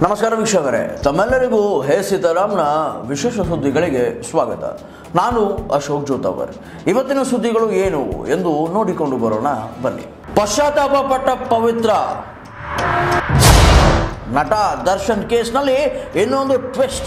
ನಮಸ್ಕಾರ ವೀಕ್ಷಕರೇ ತಮ್ಮೆಲ್ಲರಿಗೂ ಹೇ ಸೀತಾರಾಮ್ನ ವಿಶೇಷ ಸುದ್ದಿಗಳಿಗೆ ಸ್ವಾಗತ ನಾನು ಅಶೋಕ್ ಜೋತವರ್ ಇವತ್ತಿನ ಸುದ್ದಿಗಳು ಏನು ಎಂದು ನೋಡಿಕೊಂಡು ಬರೋಣ ಬನ್ನಿ ಪಶ್ಚಾತ್ತಾಪ ಪಟ್ಟ ಪವಿತ್ರ ನಟ ದರ್ಶನ್ ಕೇಸ್ನಲ್ಲಿ ಇನ್ನೊಂದು ಟ್ವಿಸ್ಟ್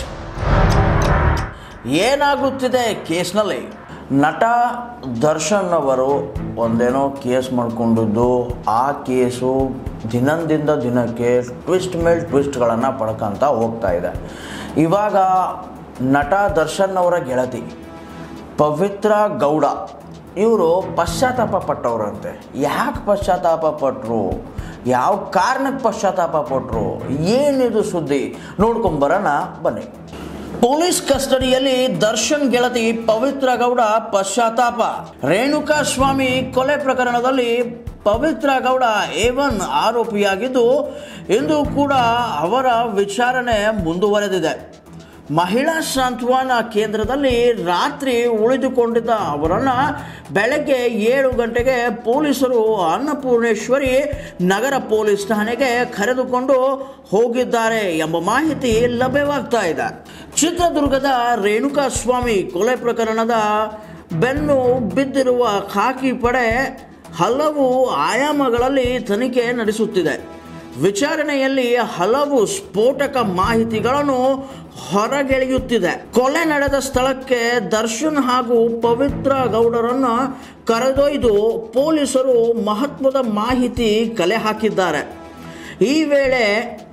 ಏನಾಗುತ್ತಿದೆ ಕೇಸ್ನಲ್ಲಿ ನಟ ದರ್ಶನ್ ಅವರು ಒಂದೇನೋ ಕೇಸ್ ಮಾಡಿಕೊಂಡಿದ್ದು ಆ ಕೇಸು ದಿನದಿಂದ ದಿನಕ್ಕೆ ಟ್ವಿಸ್ಟ್ ಮೇಲೆ ಟ್ವಿಸ್ಟ್ಗಳನ್ನು ಪಡ್ಕೊಂತ ಹೋಗ್ತಾ ಇದೆ ಇವಾಗ ನಟ ದರ್ಶನ್ ಅವರ ಗೆಳತಿ ಪವಿತ್ರ ಗೌಡ ಇವರು ಪಶ್ಚಾತ್ತಾಪ ಪಟ್ಟವ್ರಂತೆ ಯಾಕೆ ಪಶ್ಚಾತ್ತಾಪ ಪಟ್ಟರು ಯಾವ ಕಾರಣಕ್ಕೆ ಪಶ್ಚಾತ್ತಾಪ ಪಟ್ಟರು ಏನಿದು ಸುದ್ದಿ ನೋಡ್ಕೊಂಬರೋಣ ಬನ್ನಿ ಪೊಲೀಸ್ ಕಸ್ಟಡಿಯಲ್ಲಿ ದರ್ಶನ್ ಗೆಳತಿ ಪವಿತ್ರ ಗೌಡ ಪಶ್ಚಾತ್ತಾಪ ರೇಣುಕಾ ಸ್ವಾಮಿ ಕೊಲೆ ಪ್ರಕರಣದಲ್ಲಿ ಪವಿತ್ರ ಗೌಡ ಎ ಒನ್ ಆರೋಪಿಯಾಗಿದ್ದು ಇಂದು ಕೂಡ ಅವರ ವಿಚಾರಣೆ ಮುಂದುವರೆದಿದೆ ಮಹಿಳಾ ಸಾಂತ್ವನ ಕೇಂದ್ರದಲ್ಲಿ ರಾತ್ರಿ ಉಳಿದುಕೊಂಡಿದ್ದ ಅವರನ್ನು ಬೆಳಗ್ಗೆ ಏಳು ಗಂಟೆಗೆ ಪೊಲೀಸರು ಅನ್ನಪೂರ್ಣೇಶ್ವರಿ ನಗರ ಪೊಲೀಸ್ ಠಾಣೆಗೆ ಕರೆದುಕೊಂಡು ಹೋಗಿದ್ದಾರೆ ಎಂಬ ಮಾಹಿತಿ ಲಭ್ಯವಾಗ್ತಾ ಇದೆ ಚಿತ್ರದುರ್ಗದ ರೇಣುಕಾ ಸ್ವಾಮಿ ಕೊಲೆ ಪ್ರಕರಣದ ಬೆನ್ನು ಬಿದ್ದಿರುವ ಖಾಕಿ ಪಡೆ ಹಲವು ಆಯಾಮಗಳಲ್ಲಿ ತನಿಖೆ ನಡೆಸುತ್ತಿದೆ ವಿಚಾರಣೆಯಲ್ಲಿ ಹಲವು ಸ್ಫೋಟಕ ಮಾಹಿತಿಗಳನ್ನು ಹೊರಗೆಳೆಯುತ್ತಿದೆ ಕೊಲೆ ನಡೆದ ಸ್ಥಳಕ್ಕೆ ದರ್ಶನ್ ಹಾಗೂ ಪವಿತ್ರ ಗೌಡರನ್ನು ಕರೆದೊಯ್ದು ಪೊಲೀಸರು ಮಹತ್ವದ ಮಾಹಿತಿ ಕಲೆ ಹಾಕಿದ್ದಾರೆ ಈ ವೇಳೆ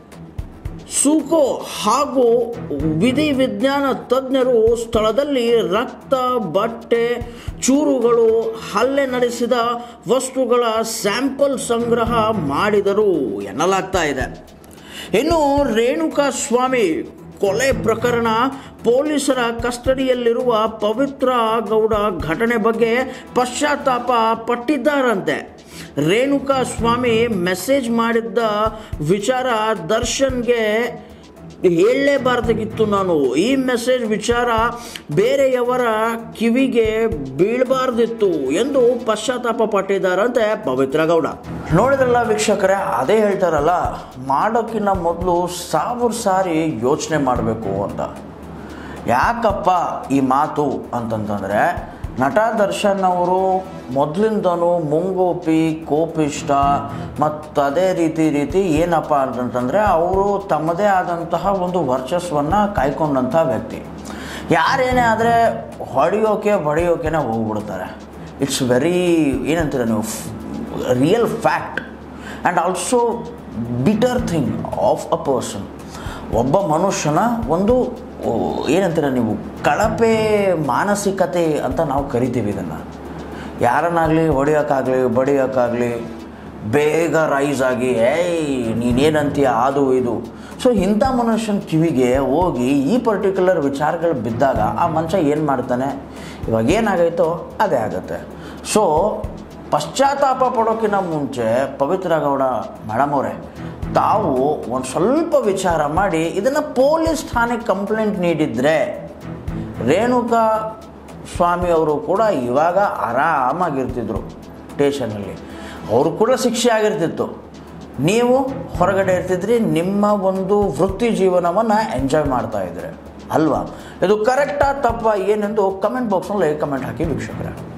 ಸೂಕೋ ಹಾಗೂ ವಿಧಿ ವಿಜ್ಞಾನ ತಜ್ಞರು ಸ್ಥಳದಲ್ಲಿ ರಕ್ತ ಬಟ್ಟೆ ಚೂರುಗಳು ಹಲ್ಲೆ ನಡೆಸಿದ ವಸ್ತುಗಳ ಸ್ಯಾಂಪಲ್ ಸಂಗ್ರಹ ಮಾಡಿದರು ಎನ್ನಲಾಗ್ತಾ ಇದೆ ಇನ್ನು ರೇಣುಕಾ ಸ್ವಾಮಿ ಕೊಲೆ ಪ್ರಕರಣ ಪೊಲೀಸರ ಕಸ್ಟಡಿಯಲ್ಲಿರುವ ಪವಿತ್ರ ಗೌಡ ಘಟನೆ ಬಗ್ಗೆ ಪಶ್ಚಾತ್ತಾಪ ಪಟ್ಟಿದ್ದಾರಂತೆ ರೇಣುಕಾ ಸ್ವಾಮಿ ಮೆಸೇಜ್ ಮಾಡಿದ್ದ ವಿಚಾರ ದರ್ಶನ್ಗೆ ಹೇಳಲೇಬಾರ್ದಾಗಿತ್ತು ನಾನು ಈ ಮೆಸೇಜ್ ವಿಚಾರ ಬೇರೆಯವರ ಕಿವಿಗೆ ಬೀಳಬಾರ್ದಿತ್ತು ಎಂದು ಪಶ್ಚಾತ್ತಾಪ ಪಟ್ಟಿದ್ದಾರಂತೆ ಪವಿತ್ರ ಗೌಡ ನೋಡಿದ್ರಲ್ಲ ವೀಕ್ಷಕರೇ ಅದೇ ಹೇಳ್ತಾರಲ್ಲ ಮಾಡೋಕ್ಕಿಂತ ಮೊದಲು ಸಾವಿರ ಸಾರಿ ಯೋಚನೆ ಮಾಡಬೇಕು ಅಂತ ಯಾಕಪ್ಪ ಈ ಮಾತು ಅಂತಂತಂದರೆ ನಟ ದರ್ಶನ್ ಅವರು ಮೊದಲಿಂದನೂ ಮುಂಗೋಪಿ ಕೋಪಿಷ್ಟ ಮತ್ತು ಅದೇ ರೀತಿ ರೀತಿ ಏನಪ್ಪ ಅಂತಂತಂದರೆ ಅವರು ತಮ್ಮದೇ ಆದಂತಹ ಒಂದು ವರ್ಚಸ್ವನ್ನು ಕಾಯ್ಕೊಂಡಂಥ ವ್ಯಕ್ತಿ ಯಾರೇನೇ ಆದರೆ ಹೊಡೆಯೋಕೆ ಬಡಿಯೋಕೆನೇ ಹೋಗ್ಬಿಡ್ತಾರೆ ಇಟ್ಸ್ ವೆರಿ ಏನಂತೀರ ನೀವು real fact and also bitter thing of a person ಒಬ್ಬ ಮನುಷ್ಯನ ಒಂದು ಓ, ಏನಂತೀರ ನೀವು ಕಳಪೆ ಮಾನಸಿಕತೆ ಅಂತ ನಾವು ಕರಿತೀವಿ ಇದನ್ನು ಯಾರನ್ನಾಗಲಿ ಹೊಡಿಯೋಕ್ಕಾಗಲಿ ಬಡಿಯೋಕ್ಕಾಗಲಿ ಬೇಗ ರೈಸ್ ಆಗಿ ಏಯ್ ನೀನೇನಂತೀಯ ಅದು ಇದು ಸೊ ಇಂಥ ಮನುಷ್ಯನ ಕಿವಿಗೆ ಹೋಗಿ ಈ ಪರ್ಟಿಕ್ಯುಲರ್ ವಿಚಾರಗಳು ಬಿದ್ದಾಗ ಆ ಮನುಷ್ಯ ಏನು ಮಾಡ್ತಾನೆ ಇವಾಗ ಏನಾಗೈತೋ ಅದೇ ಆಗುತ್ತೆ ಸೊ ಪಶ್ಚಾತ್ತಾಪ ಪಡೋಕ್ಕಿಂತ ಮುಂಚೆ ಪವಿತ್ರ ಗೌಡ ಮೇಡಮ್ ಅವರೇ ತಾವು ಒಂದು ಸ್ವಲ್ಪ ವಿಚಾರ ಮಾಡಿ ಇದನ್ನು ಪೊಲೀಸ್ ಠಾಣೆಗೆ ಕಂಪ್ಲೇಂಟ್ ನೀಡಿದರೆ ರೇಣುಕಾ ಸ್ವಾಮಿ ಅವರು ಕೂಡ ಇವಾಗ ಆರಾಮಾಗಿರ್ತಿದ್ರು ಸ್ಟೇಷನಲ್ಲಿ ಅವರು ಕೂಡ ಶಿಕ್ಷೆ ಆಗಿರ್ತಿತ್ತು ನೀವು ಹೊರಗಡೆ ಇರ್ತಿದ್ರಿ ನಿಮ್ಮ ಒಂದು ವೃತ್ತಿ ಜೀವನವನ್ನು ಎಂಜಾಯ್ ಮಾಡ್ತಾ ಇದ್ರೆ ಅಲ್ವಾ ಇದು ಕರೆಕ್ಟಾ ತಪ್ಪ ಏನೆಂದು ಕಮೆಂಟ್ ಬಾಕ್ಸ್ನಲ್ಲಿ ಕಮೆಂಟ್ ಹಾಕಿ ವೀಕ್ಷಕರೇ